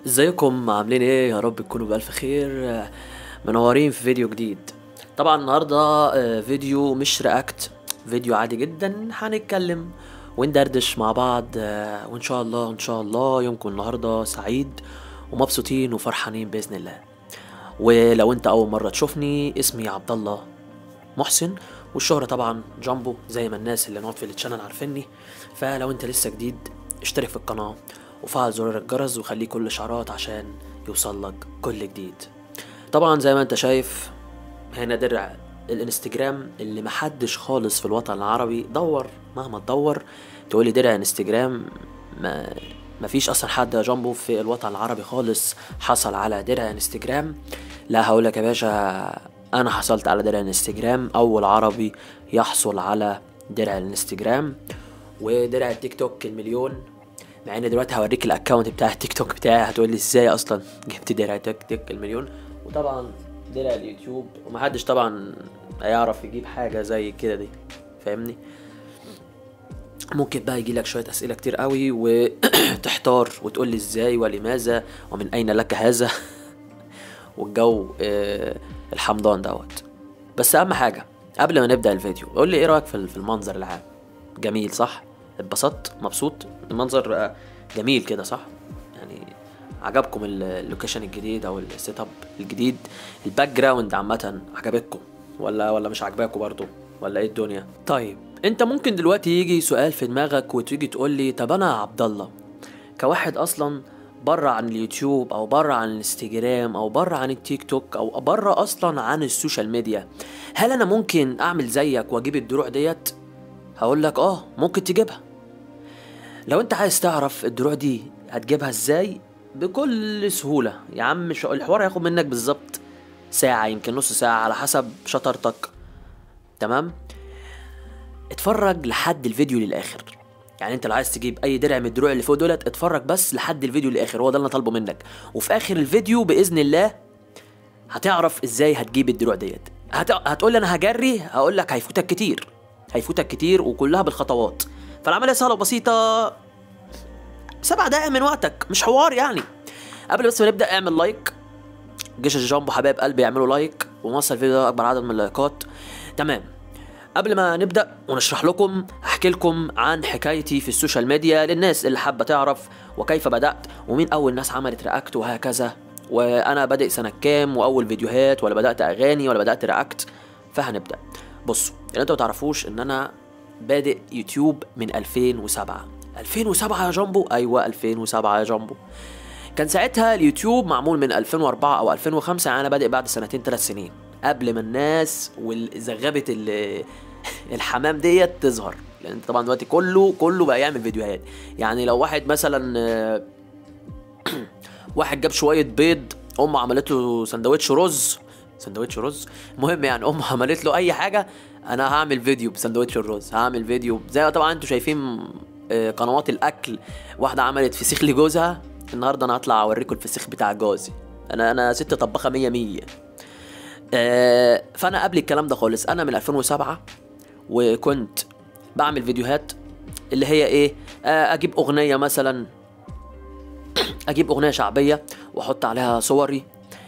ازيكم عاملين ايه يا رب تكونوا بألف خير منورين في فيديو جديد طبعا النهارده آه، فيديو مش رياكت فيديو عادي جدا هنتكلم وندردش مع بعض آه، وان شاء الله ان شاء الله يومكم النهارده سعيد ومبسوطين وفرحانين باذن الله ولو انت اول مره تشوفني اسمي عبد الله محسن والشهرة طبعا جامبو زي ما الناس اللي نقعد في التشانل عارفيني فلو انت لسه جديد اشترك في القناة وفعل زرار الجرس وخليه كل اشعارات عشان يوصل لك كل جديد طبعا زي ما انت شايف هنا درع الانستجرام اللي محدش خالص في الوطن العربي دور مهما تدور تقولي درع انستجرام ما مفيش اصلا حد يا جامبو في الوطن العربي خالص حصل على درع انستجرام لا هقولك يا باشا انا حصلت على درع الانستجرام اول عربي يحصل على درع الانستجرام ودرع التيك توك المليون مع ان دلوقتي هوريك الاكونت بتاع التيك توك بتاعي هتقولي ازاي اصلا جبت درع تيك توك المليون وطبعا درع اليوتيوب ومحدش طبعا هيعرف يجيب حاجه زي كده دي فاهمني ممكن بقى يجي لك شويه اسئله كتير قوي وتحتار وتقول لي ازاي ولماذا ومن اين لك هذا والجو آه، الحمضان دوت بس اهم حاجه قبل ما نبدا الفيديو قول لي ايه رايك في في المنظر العام جميل صح اتبسطت مبسوط المنظر آه، جميل كده صح يعني عجبكم ال- اللوكيشن الجديد او السيت اب الجديد الباك جراوند عامه عجبتكم ولا ولا مش عاجباكم برضو ولا ايه الدنيا طيب انت ممكن دلوقتي يجي سؤال في دماغك وتيجي تقول لي طب انا يا عبد الله كواحد اصلا بره عن اليوتيوب او بره عن الانستجرام او بره عن التيك توك او بره اصلا عن السوشيال ميديا هل انا ممكن اعمل زيك واجيب الدروع ديت هقول لك اه ممكن تجيبها لو انت عايز تعرف الدروع دي هتجيبها ازاي بكل سهولة يا عم مش الحوار هياخد منك بالظبط ساعة يمكن نص ساعة على حسب شطارتك تمام اتفرج لحد الفيديو للاخر يعني انت لو عايز تجيب اي درع من الدروع اللي فوق دولت اتفرج بس لحد الفيديو للاخر هو ده اللي انا طالبه منك وفي اخر الفيديو باذن الله هتعرف ازاي هتجيب الدروع ديت هت... هتقول لي انا هجري هقول لك هيفوتك كتير هيفوتك كتير وكلها بالخطوات فالعمليه سهله وبسيطه سبع دقايق من وقتك مش حوار يعني قبل بس ما نبدا اعمل لايك جيش الجامبو حبايب قلبي يعملوا لايك ونوصل الفيديو ده اكبر عدد من اللايكات تمام قبل ما نبدا ونشرح لكم هحكي لكم عن حكايتي في السوشيال ميديا للناس اللي حابه تعرف وكيف بدات ومين اول ناس عملت رياكت وهكذا وانا بادئ سنه كام واول فيديوهات ولا بدات اغاني ولا بدات رياكت فهنبدا بصوا اللي انتوا ما تعرفوش ان انا بادئ يوتيوب من 2007 2007 يا جامبو ايوه 2007 يا جامبو كان ساعتها اليوتيوب معمول من 2004 او 2005 يعني انا بادئ بعد سنتين ثلاث سنين قبل ما الناس والزغبه ال- الحمام ديت تظهر لان طبعا دلوقتي كله كله بقى يعمل فيديوهات يعني لو واحد مثلا آه، واحد جاب شويه بيض امه عملت له سندوتش رز سندوتش رز المهم يعني امه عملت له اي حاجه انا هعمل فيديو بسندوتش الرز هعمل فيديو زي ما طبعا انتوا شايفين آه، قنوات الاكل واحده عملت فسيخ لجوزها النهارده انا هطلع اوريكم الفسيخ بتاع جوزي انا انا ست طباخه 100 100 آه، فانا قبل الكلام ده خالص انا من 2007 وكنت بعمل فيديوهات اللي هي ايه آه، اجيب اغنيه مثلا اجيب اغنيه شعبيه واحط عليها صوري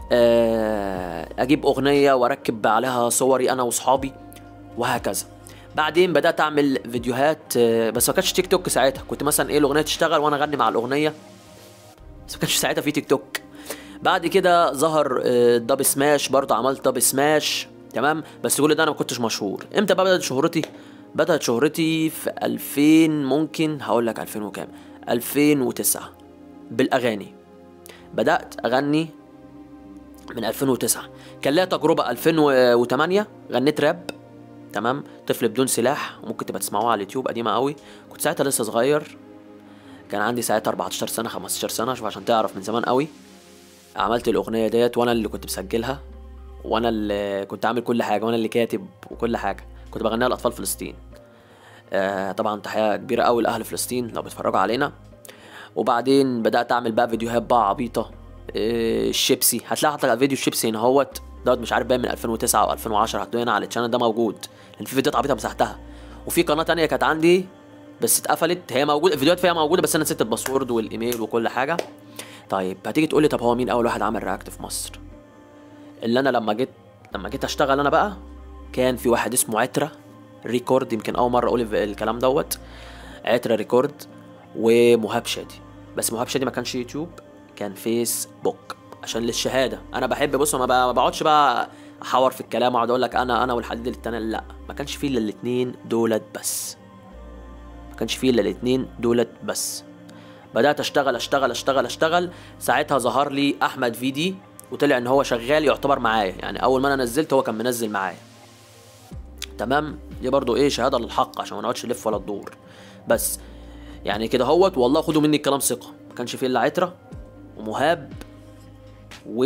آه، اجيب اغنيه واركب عليها صوري انا واصحابي وهكذا بعدين بدات اعمل فيديوهات آه، بس ما كانش تيك توك ساعتها كنت مثلا ايه الاغنيه تشتغل وانا اغني مع الاغنيه بس ما كانش ساعتها في تيك توك بعد كده ظهر آه، دب سماش برضه عملت دب سماش تمام بس كل ده انا ما كنتش مشهور امتى بقى بدات شهرتي بدات شهرتي في 2000 ممكن هقول لك 2000 وكام 2009 بالاغاني بدات اغني من 2009 كان ليا تجربه 2008 غنيت راب تمام طفل بدون سلاح ممكن تبقى تسمعوها على اليوتيوب قديمه قوي كنت ساعتها لسه صغير كان عندي ساعتها 14 سنه 15 سنه شوف عشان تعرف من زمان قوي عملت الاغنيه ديت وانا اللي كنت مسجلها وانا اللي كنت عامل كل حاجه وانا اللي كاتب وكل حاجه كنت بغنيها لاطفال فلسطين آه طبعا تحيه كبيره قوي لاهل فلسطين لو بيتفرجوا علينا وبعدين بدات اعمل بقى فيديوهات بقى عبيطه آه الشيبسي هتلاقي حتى فيديو الشيبسي هنا اهوت دوت مش عارف باين من 2009 او 2010 هتلاقيه هنا على الشانل ده موجود لان في فيديوهات عبيطه مسحتها وفي قناه تانية كانت عندي بس اتقفلت هي موجوده الفيديوهات فيها موجوده بس انا نسيت الباسورد والايميل وكل حاجه طيب هتيجي تقول لي طب هو مين اول واحد عمل رياكت في مصر اللي انا لما جيت لما جيت اشتغل انا بقى كان في واحد اسمه عترة ريكورد يمكن اول مره اقول الكلام دوت عترة ريكورد ومهاب شادي بس مهاب شادي ما كانش يوتيوب كان فيسبوك عشان للشهاده انا بحب بص ما ب- ما بقعدش بقى احور في الكلام واقعد اقول لك انا انا والحديد التاني لا ما كانش فيه الا الاتنين دولت بس ما كانش فيه الا الاتنين دولت بس بدات اشتغل اشتغل اشتغل اشتغل ساعتها ظهر لي احمد في دي وطلع ان هو شغال يعتبر معايا يعني اول ما انا نزلت هو كان منزل معايا تمام دي برضو ايه شهاده للحق عشان ما نقعدش نلف ولا تدور بس يعني كده هوت والله خدوا مني الكلام ثقه ما كانش فيه الا عتره ومهاب و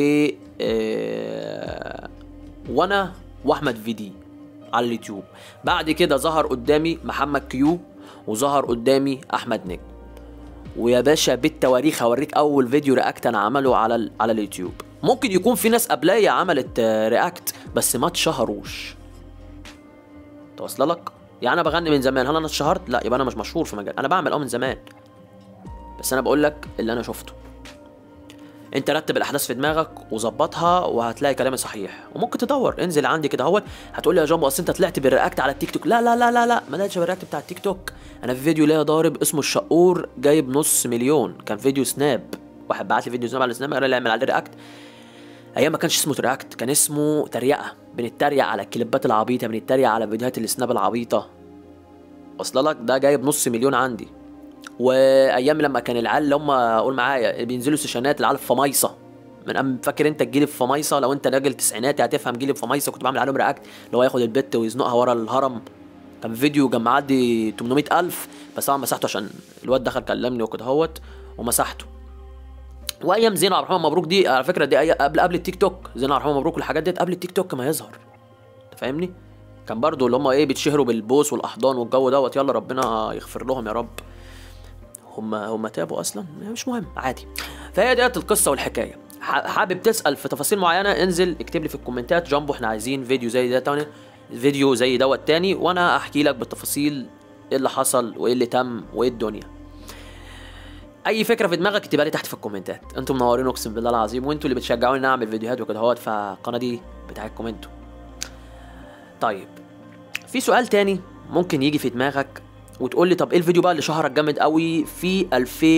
آه، وانا واحمد في دي على اليوتيوب بعد كده ظهر قدامي محمد كيو وظهر قدامي احمد نجم ويا باشا بالتواريخ هوريك اول فيديو رياكت انا عمله على ال... على اليوتيوب ممكن يكون في ناس قبليا عملت آه، رياكت بس ما اتشهروش توصل لك يعني انا بغني من زمان هل انا اتشهرت لا يبقى انا مش مشهور في مجال انا بعمل اه من زمان بس انا بقول لك اللي انا شفته انت رتب الاحداث في دماغك وظبطها وهتلاقي كلامي صحيح وممكن تدور انزل عندي كده اهوت هتقول لي يا جامبو اصل انت طلعت بالرياكت على التيك توك لا لا لا لا لا ما طلعتش بالرياكت بتاع التيك توك انا في فيديو ليا ضارب اسمه الشقور جايب نص مليون كان فيديو سناب واحد بعت لي فيديو سناب على سناب قال لي اعمل عليه رياكت ايام ما كانش اسمه رياكت كان اسمه تريقه بنتريق على الكليبات العبيطه بنتريق على فيديوهات السناب العبيطه واصله لك ده جايب نص مليون عندي وايام لما كان العيال اللي هم قول معايا بينزلوا سيشنات العيال في فمايصه من أم فاكر انت الجيل في فمايصه لو انت راجل تسعيناتي هتفهم جيل في فمايصه كنت بعمل عليهم رياكت اللي هو ياخد البت ويزنقها ورا الهرم كان فيديو كان معدي 800 ألف بس طبعا مسحته عشان الواد دخل كلمني وكده هوت ومسحته وايام زينة عبد الرحمن مبروك دي على فكره دي أي- قبل قبل التيك توك زينة عبد الرحمن مبروك والحاجات ديت قبل التيك توك ما يظهر انت فاهمني كان برضو اللي هم ايه بيتشهروا بالبوس والاحضان والجو دوت يلا ربنا يغفر لهم يا رب هم هم تابوا اصلا مش مهم عادي فهي ديت القصه والحكايه ح- حابب تسال في تفاصيل معينه انزل اكتب لي في الكومنتات جامبو احنا عايزين فيديو زي ده تاني فيديو زي دوت تاني وانا احكي لك بالتفاصيل ايه اللي حصل وايه اللي تم وايه الدنيا اي فكره في دماغك اكتبها لي تحت في الكومنتات انتوا منورين اقسم بالله العظيم وانتوا اللي بتشجعوني ان اعمل فيديوهات وكده اهوت فالقناه دي بتاعتكم انتوا طيب في سؤال تاني ممكن يجي في دماغك وتقول لي طب ايه الفيديو بقى اللي شهرك جامد قوي في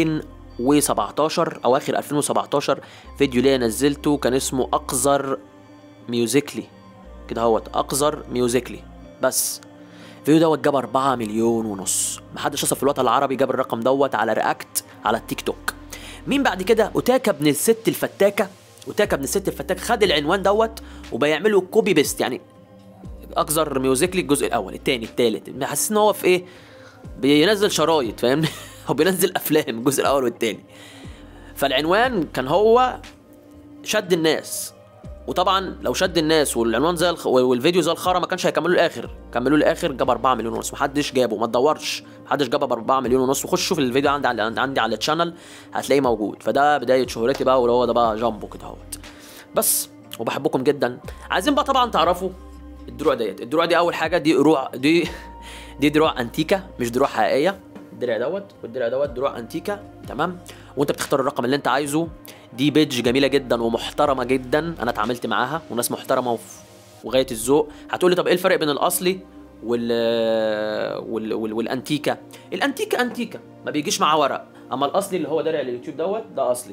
2017 اواخر 2017 فيديو ليا نزلته كان اسمه اقذر ميوزيكلي كده اهوت اقذر ميوزيكلي بس الفيديو دوت جاب 4 مليون ونص محدش اصلا في الوطن العربي جاب الرقم دوت على رياكت على التيك توك مين بعد كده اوتاكا ابن الست الفتاكه اوتاكا ابن الست الفتاكه خد العنوان دوت وبيعملوا كوبي بيست يعني اقذر ميوزيكلي الجزء الاول الثاني الثالث حاسس ان هو في ايه بينزل شرايط فاهمني هو بينزل افلام الجزء الاول والثاني فالعنوان كان هو شد الناس وطبعا لو شد الناس والعنوان زي الخ... والفيديو زي الخرا ما كانش هيكملوا الاخر كملوا الاخر جاب 4 مليون ونص محدش جابه ما تدورش محدش جابه ب 4 مليون ونص وخش شوف الفيديو عندي على عندي على الشانل هتلاقيه موجود فده بدايه شهرتي بقى واللي هو ده بقى جامبو كده اهوت بس وبحبكم جدا عايزين بقى طبعا تعرفوا الدروع ديت الدروع دي اول حاجه دي قروع دي دي دروع انتيكا مش دروع حقيقيه الدرع دوت والدرع دوت دروع انتيكا تمام وانت بتختار الرقم اللي انت عايزه دي بيج جميله جدا ومحترمه جدا انا اتعاملت معاها وناس محترمه وف- وغايه الذوق هتقولي طب ايه الفرق بين الاصلي وال وال, وال... والانتيكا الانتيكا انتيكا ما بيجيش معاه ورق اما الاصلي اللي هو درع اليوتيوب دوت ده اصلي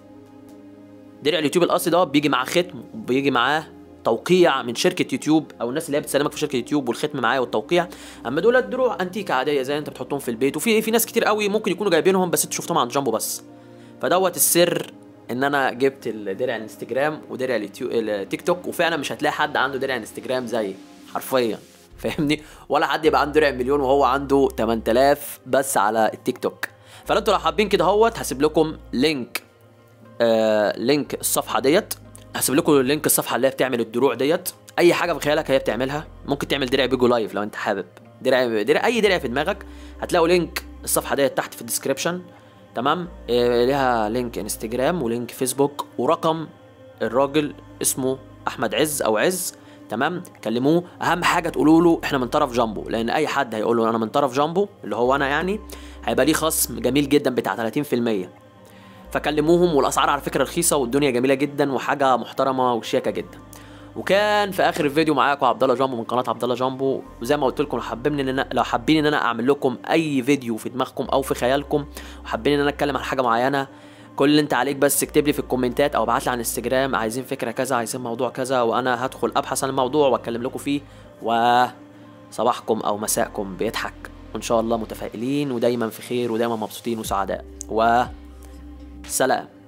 درع اليوتيوب الاصلي ده بيجي معاه ختم وبيجي معاه توقيع من شركه يوتيوب او الناس اللي هي بتسلمك في شركه يوتيوب والختم معايا والتوقيع اما دول دروع انتيكه عاديه زي انت بتحطهم في البيت وفي في ناس كتير قوي ممكن يكونوا جايبينهم بس انت شفتهم عند جامبو بس فدوت السر ان انا جبت الدرع الانستجرام ودرع اليوتيوب التيك توك وفعلا مش هتلاقي حد عنده درع انستجرام زيي حرفيا فاهمني ولا حد يبقى عنده درع مليون وهو عنده 8000 بس على التيك توك فانتوا لو حابين كده اهوت هسيب لكم لينك آه لينك الصفحه ديت هسيب لكم لينك الصفحه اللي هي بتعمل الدروع ديت اي حاجه في خيالك هي بتعملها ممكن تعمل درع بيجو لايف لو انت حابب درع درع اي درع في دماغك هتلاقوا لينك الصفحه ديت تحت في الديسكربشن تمام آه ليها لينك انستجرام ولينك فيسبوك ورقم الراجل اسمه احمد عز او عز تمام كلموه اهم حاجه تقولوا له احنا من طرف جامبو لان اي حد هيقول له انا من طرف جامبو اللي هو انا يعني هيبقى ليه خصم جميل جدا بتاع 30% فكلموهم والاسعار على فكره رخيصه والدنيا جميله جدا وحاجه محترمه وشياكه جدا وكان في اخر الفيديو معاكم عبد الله جامبو من قناه عبد الله جامبو وزي ما قلت لكم لو حابين ان انا لو حابين ان انا اعمل لكم اي فيديو في دماغكم او في خيالكم وحابين ان انا اتكلم عن حاجه معينه كل اللي انت عليك بس اكتب لي في الكومنتات او ابعت لي على الانستجرام عايزين فكره كذا عايزين موضوع كذا وانا هدخل ابحث عن الموضوع واتكلم لكم فيه وصباحكم او مساءكم بيضحك وان شاء الله متفائلين ودايما في خير ودايما مبسوطين وسعداء وسلام